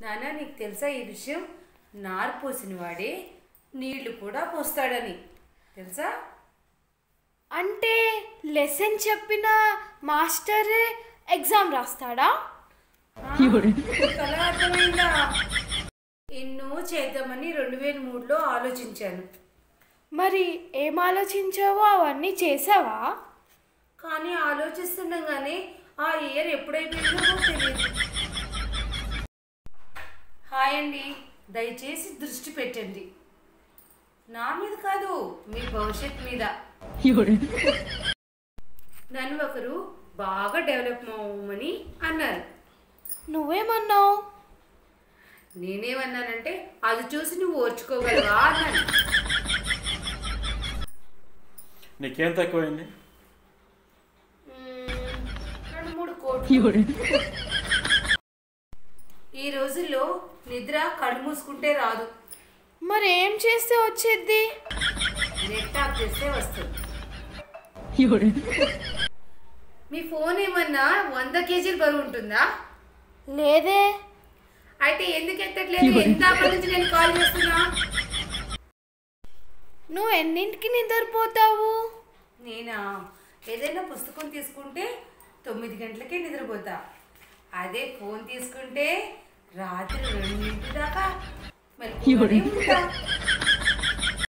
నాన్న నీకు తెలుసా ఈ విషయం నారు పోసిన వాడే నీళ్లు కూడా పోస్తాడని తెలుసా అంటే లెసన్ చెప్పిన మాస్టరే ఎగ్జామ్ రాస్తాడా అలా అర్థమైందా ఎన్నో చేద్దామని రెండు వేల మూడులో ఆలోచించాను మరి ఏం ఆలోచించావో అవన్నీ చేసావా కానీ ఆలోచిస్తుండగానే ఆ ఇయర్ ఎప్పుడైపోయిందో నాకు తెలియదు హాయ్ అండి దయచేసి దృష్టి పెట్టండి నా మీద కాదు మీ భవిష్యత్ మీద నన్ను ఒకరు బాగా డెవలప్ అవ్వమని అన్నారు నువ్వేమన్నావు నేనేమన్నానంటే అది చూసి నువ్వు ఓర్చుకోగలవా అన్నాను నీకేం తక్కువైంది మ్మ్, రెండు మూడు కోట్లు ఈ రోజుల్లో నిద్ర కళ్ళు మూసుకుంటే రాదు మరి ఏం చేస్తే వచ్చేద్ది నెట్ ఆఫ్ చేస్తే వస్తుంది మీ ఫోన్ ఏమన్నా వంద కేజీలు బరువు ఉంటుందా లేదే అయితే ఎందుకు ఎత్తట్లేదు ఎంత నుంచి నేను కాల్ చేస్తున్నా నువ్వు ఎన్నింటికి నిద్రపోతావు నేనా ఏదైనా పుస్తకం తీసుకుంటే తొమ్మిది గంటలకే నిద్రపోతా అదే ఫోన్ తీసుకుంటే రాత్రి రెండింటి దాకా మెలకువగానే ఉంటా